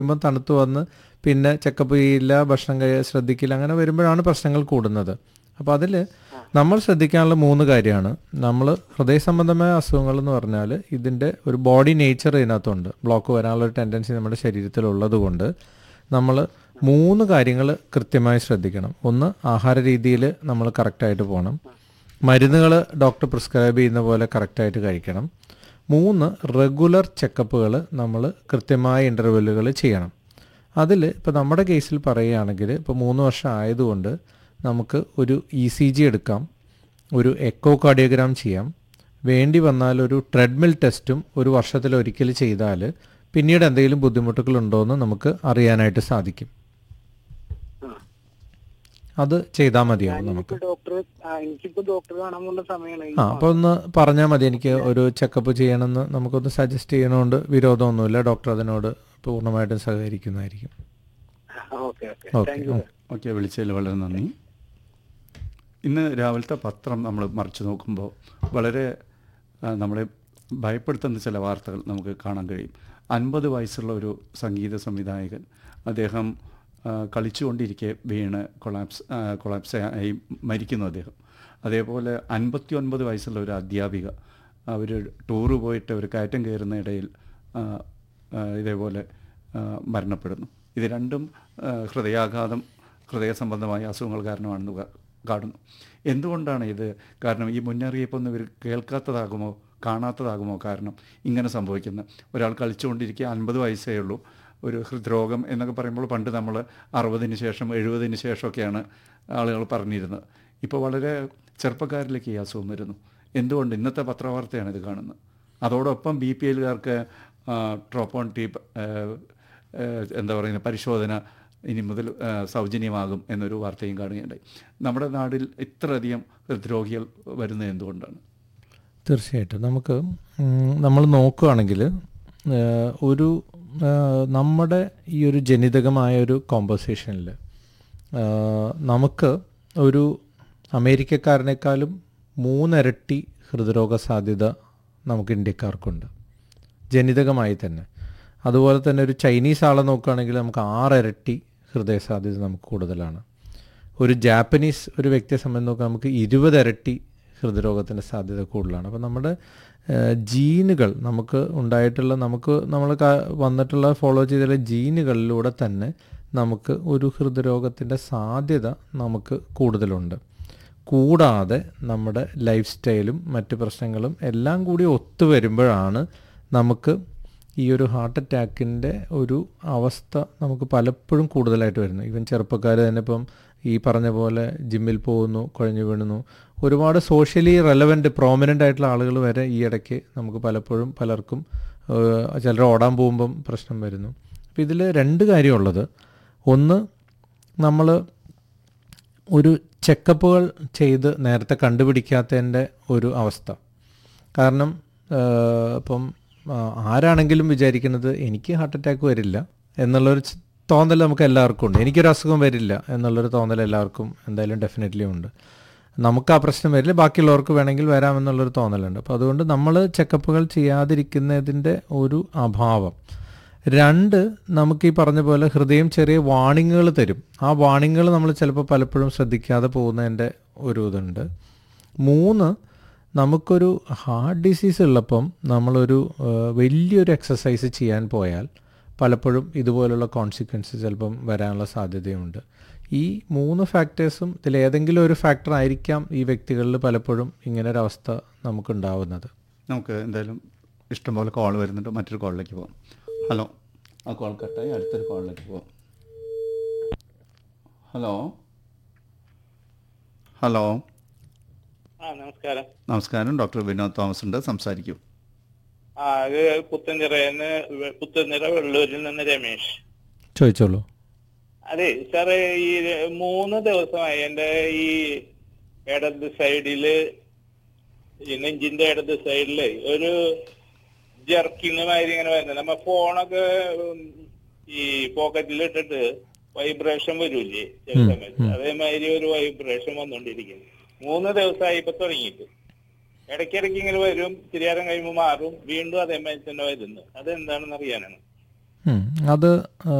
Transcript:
വരുമ്പോൾ തണുത്ത് വന്ന് പിന്നെ ചെക്കപ്പ് ചെയ്യില്ല ഭക്ഷണം കഴി ശ്രദ്ധിക്കില്ല അങ്ങനെ വരുമ്പോഴാണ് പ്രശ്നങ്ങൾ കൂടുന്നത് അപ്പോൾ അതിൽ നമ്മൾ ശ്രദ്ധിക്കാനുള്ള മൂന്ന് കാര്യമാണ് നമ്മൾ ഹൃദയ സംബന്ധമായ അസുഖങ്ങൾ എന്ന് പറഞ്ഞാൽ ഇതിൻ്റെ ഒരു ബോഡി നേച്ചർ ഇതിനകത്തുണ്ട് ബ്ലോക്ക് വരാനുള്ള ഒരു ടെൻഡൻസി നമ്മുടെ ശരീരത്തിലുള്ളത് കൊണ്ട് നമ്മൾ മൂന്ന് കാര്യങ്ങൾ കൃത്യമായി ശ്രദ്ധിക്കണം ഒന്ന് ആഹാര രീതിയിൽ നമ്മൾ കറക്റ്റായിട്ട് പോകണം മരുന്നുകൾ ഡോക്ടർ പ്രിസ്ക്രൈബ് ചെയ്യുന്ന പോലെ കറക്റ്റായിട്ട് കഴിക്കണം മൂന്ന് റെഗുലർ ചെക്കപ്പുകൾ നമ്മൾ കൃത്യമായ ഇൻ്റർവെല്ലുകൾ ചെയ്യണം അതിൽ ഇപ്പോൾ നമ്മുടെ കേസിൽ പറയുകയാണെങ്കിൽ ഇപ്പോൾ മൂന്ന് വർഷം ആയതുകൊണ്ട് നമുക്ക് ഒരു ഇ സി ജി എടുക്കാം ഒരു എക്കോ കാർഡിയോഗ്രാം ചെയ്യാം വേണ്ടി വന്നാൽ ഒരു ട്രെഡ്മിൽ ടെസ്റ്റും ഒരു വർഷത്തിലൊരിക്കൽ ചെയ്താൽ പിന്നീട് എന്തെങ്കിലും ബുദ്ധിമുട്ടുകളുണ്ടോ എന്ന് നമുക്ക് അറിയാനായിട്ട് സാധിക്കും അത് ചെയ്താൽ മതിയാവും നമുക്ക് എനിക്കിപ്പോ ഡോക്ടർ എനിക്കിപ്പോ ഡോക്ടർ കാണാൻ പോകുന്ന സമയമാണ് ഈ ആ അപ്പോൾ ഒന്ന് പറഞ്ഞാൽ മതി എനിക്ക് ഒരു ചെക്കപ്പ് ചെയ്യണമെന്ന് നമുക്കൊന്ന് സജസ്റ്റ് ചെയ്യണോണ്ട് വിരോധമൊന്നുമില്ല ഡോക്ടർ അതിനോട് പൂർണ്ണമായിട്ടും സഹകരിക്കുന്നതായിരിക്കും okay okay okay thank you okay വിളിച്ചതിൽ വളരെ നന്ദി ഇന്ന് രാവിലത്തെ പത്രം നമ്മൾ മറിച്ച് നോക്കുമ്പോൾ വളരെ ആ, നമ്മളെ ഭയപ്പെടുത്തുന്ന ചില വാർത്തകൾ നമുക്ക് കാണാൻ കഴിയും അൻപത് വയസ്സുള്ള ഒരു സംഗീത സംവിധായകൻ അദ്ദേഹം ആ, കളിച്ചുകൊണ്ടിരിക്കെ വീണ് കൊളാപ്സ് ആ, കൊളാപ്സ് ആയി മരിക്കുന്നു അദ്ദേഹം അതേപോലെ അൻപത്തി ഒൻപത് വയസ്സുള്ള ഒരു അധ്യാപിക അവർ ടൂറ് പോയിട്ട് ഒരു കയറ്റം കയറുന്ന ഇടയിൽ ആ, ആ, ഇതേപോലെ ആ, മരണപ്പെടുന്നു ഇത് രണ്ടും ആ, ഹൃദയാഘാതം ഹൃദയ സംബന്ധമായ അസുഖങ്ങൾ കാരണമാണെന്ന് കാ- കാണുന്നു എന്തുകൊണ്ടാണ് ഇത് കാരണം ഈ മുന്നറിയിപ്പൊന്നും ഇവർ കേൾക്കാത്തതാകുമോ കാണാത്തതാകുമോ കാരണം ഇങ്ങനെ സംഭവിക്കുന്നത് ഒരാൾ കളിച്ചുകൊണ്ടിരിക്കുക അൻപത് വയസ്സേ ഉള്ളൂ ഒരു ഹൃദ്രോഗം എന്നൊക്കെ പറയുമ്പോൾ പണ്ട് നമ്മൾ അറുപതിന് ശേഷം എഴുപതിന് ശേഷമൊക്കെയാണ് ആളുകൾ പറഞ്ഞിരുന്നത് ഇപ്പോൾ വളരെ ചെറുപ്പക്കാരിലേക്ക് ഈ അസുഖം വരുന്നു എന്തുകൊണ്ട് ഇന്നത്തെ പത്രവാർത്തയാണ് ഇത് കാണുന്നത് അതോടൊപ്പം ബി പി എല്ലുകാർക്ക് ട്രോപ്പോൺ ടീപ്പ് എന്താ പറയുന്നത് പരിശോധന ഇനി മുതൽ ആ, സൗജന്യമാകും എന്നൊരു വാർത്തയും കാണുകയുണ്ടായി നമ്മുടെ നാട്ടിൽ ഇത്രയധികം ഹൃദ്രോഗികൾ വരുന്നത് എന്തുകൊണ്ടാണ് തീർച്ചയായിട്ടും നമുക്ക് നമ്മൾ നോക്കുകയാണെങ്കിൽ ഒരു ആ, നമ്മുടെ ഈ ഒരു ജനിതകമായ ഒരു കോമ്പോസിഷനിൽ നമുക്ക് ഒരു അമേരിക്കക്കാരനേക്കാളും മൂന്നിരട്ടി ഹൃദ്രോഗ സാധ്യത നമുക്ക് ഇന്ത്യക്കാർക്കുണ്ട് ജനിതകമായി തന്നെ അതുപോലെ തന്നെ ഒരു ചൈനീസ് ആളെ നോക്കുകയാണെങ്കിൽ നമുക്ക് ആറിരട്ടി ഹൃദയ സാധ്യത നമുക്ക് കൂടുതലാണ് ഒരു ജാപ്പനീസ് ഒരു വ്യക്തിയെ സംബന്ധിച്ച് നോക്കുക നമുക്ക് ഇരുപത് ഇരട്ടി ഹൃദ്രോഗത്തിൻ്റെ സാധ്യത കൂടുതലാണ് അപ്പോൾ നമ്മുടെ ഏഹ്, ജീനുകൾ നമുക്ക് ഉണ്ടായിട്ടുള്ള നമുക്ക് നമ്മൾ ക- വന്നിട്ടുള്ള ഫോളോ ചെയ്തിട്ടുള്ള ജീനുകളിലൂടെ തന്നെ നമുക്ക് ഒരു ഹൃദ്രോഗത്തിൻ്റെ സാധ്യത നമുക്ക് കൂടുതലുണ്ട് കൂടാതെ നമ്മുടെ ലൈഫ് സ്റ്റൈലും മറ്റ് പ്രശ്നങ്ങളും എല്ലാം കൂടി ഒത്തു വരുമ്പോഴാണ് നമുക്ക് ഈ ഒരു ഹാർട്ട് അറ്റാക്കിൻ്റെ ഒരു അവസ്ഥ നമുക്ക് പലപ്പോഴും കൂടുതലായിട്ട് വരുന്നു ഈവൻ ചെറുപ്പക്കാർ തന്നെ ഇപ്പം ഈ പറഞ്ഞ പോലെ ജിമ്മിൽ പോകുന്നു കുഴഞ്ഞു വീണുന്നു ഒരുപാട് സോഷ്യലി റെലവൻറ്റ് പ്രോമിനൻ്റ് ആയിട്ടുള്ള ആളുകൾ വരെ ഈ ഇടയ്ക്ക് നമുക്ക് പലപ്പോഴും പലർക്കും ഏഹ്, ചിലർ ഓടാൻ പോകുമ്പം പ്രശ്നം വരുന്നു അപ്പോൾ ഇതിൽ രണ്ട് കാര്യമുള്ളത് ഒന്ന് നമ്മൾ ഒരു ചെക്കപ്പുകൾ ചെയ്ത് നേരത്തെ കണ്ടുപിടിക്കാത്തതിൻ്റെ ഒരു അവസ്ഥ കാരണം ആഹ്, ഇപ്പം ആഹ്, ആരാണെങ്കിലും വിചാരിക്കുന്നത് എനിക്ക് ഹാർട്ട് അറ്റാക്ക് വരില്ല എന്നുള്ളൊരു ച്- തോന്നൽ നമുക്ക് എല്ലാവർക്കും ഉണ്ട് എനിക്കൊരു അസുഖം വരില്ല എന്നുള്ളൊരു തോന്നൽ എല്ലാവർക്കും എന്തായാലും ഡെഫിനറ്റ്ലി ഉണ്ട് നമുക്ക് ആ പ്രശ്നം വരില്ല ബാക്കിയുള്ളവർക്ക് വേണമെങ്കിൽ വരാമെന്നുള്ളൊരു തോന്നലുണ്ട് അപ്പോൾ അതുകൊണ്ട് നമ്മൾ ചെക്കപ്പുകൾ ചെയ്യാതിരിക്കുന്നതിൻ്റെ ഒരു അഭാവം രണ്ട് നമുക്ക് ഈ പറഞ്ഞ പോലെ ഹൃദയം ചെറിയ വാണിങ്ങുകൾ തരും ആ വാണിങ്ങുകൾ നമ്മൾ ചിലപ്പോൾ പലപ്പോഴും ശ്രദ്ധിക്കാതെ പോകുന്നതിൻ്റെ ഒരു ഇതുണ്ട് മൂന്ന് നമുക്കൊരു ഹാർട്ട് ഡിസീസ് ഉള്ളപ്പം നമ്മളൊരു ആ, വലിയൊരു എക്സസൈസ് ചെയ്യാൻ പോയാൽ പലപ്പോഴും ഇതുപോലുള്ള കോൺസിക്വൻസ് ചിലപ്പം വരാനുള്ള സാധ്യതയുണ്ട് ഈ മൂന്ന് ഫാക്ടേഴ്സും ഇതിലേതെങ്കിലും ഒരു ഫാക്ടർ ആയിരിക്കാം ഈ വ്യക്തികളിൽ പലപ്പോഴും ഇങ്ങനെ ഒരു അവസ്ഥ നമുക്കുണ്ടാവുന്നത് നമുക്ക് എന്തായാലും ഇഷ്ടംപോലെ കോൾ വരുന്നുണ്ട് മറ്റൊരു കോളിലേക്ക് പോകാം ഹലോ ആ കോൾ കട്ടായി അടുത്തൊരു കോളിലേക്ക് പോകാം ഹലോ ഹലോ ആ നമസ്കാരം നമസ്കാരം ഡോക്ടർ വിനോദ് തോമസ് ഉണ്ട് സംസാരിക്കൂ ആ അത് പുത്തൻചിറന്ന് പുത്തൻചിറ വെള്ളൂരിൽ നിന്ന് രമേശ് ചോദിച്ചോളൂ അതെ സാറ് ഈ മൂന്ന് ദിവസമായി എന്റെ ഈ ഇടത് സൈഡില് ഈ നെഞ്ചിന്റെ ഇടത് സൈഡില് ഒരു ജർക്കിങ് മാതിരി ഇങ്ങനെ വരുന്നത് നമ്മ ഫോണൊക്കെ ഉം, ഈ പോക്കറ്റിൽ ഇട്ടിട്ട് വൈബ്രേഷൻ വരൂലേ ചില ഉം, സമയത്ത് അതേമാതിരി ഒരു വൈബ്രേഷൻ വന്നോണ്ടിരിക്കുന്നു മൂന്ന് ദിവസമായി ഇപ്പൊ തുടങ്ങിയിട്ട് ഇടയ്ക്കിടയ്ക്ക് ഇങ്ങനെ വരും ഇത്തിരി നേരം കഴിയുമ്പോൾ മാറും വീണ്ടും അതേമാതിരി തന്നെ വരുന്നു അതെന്താണെന്ന് അറിയാനാണ് ഉം. അത്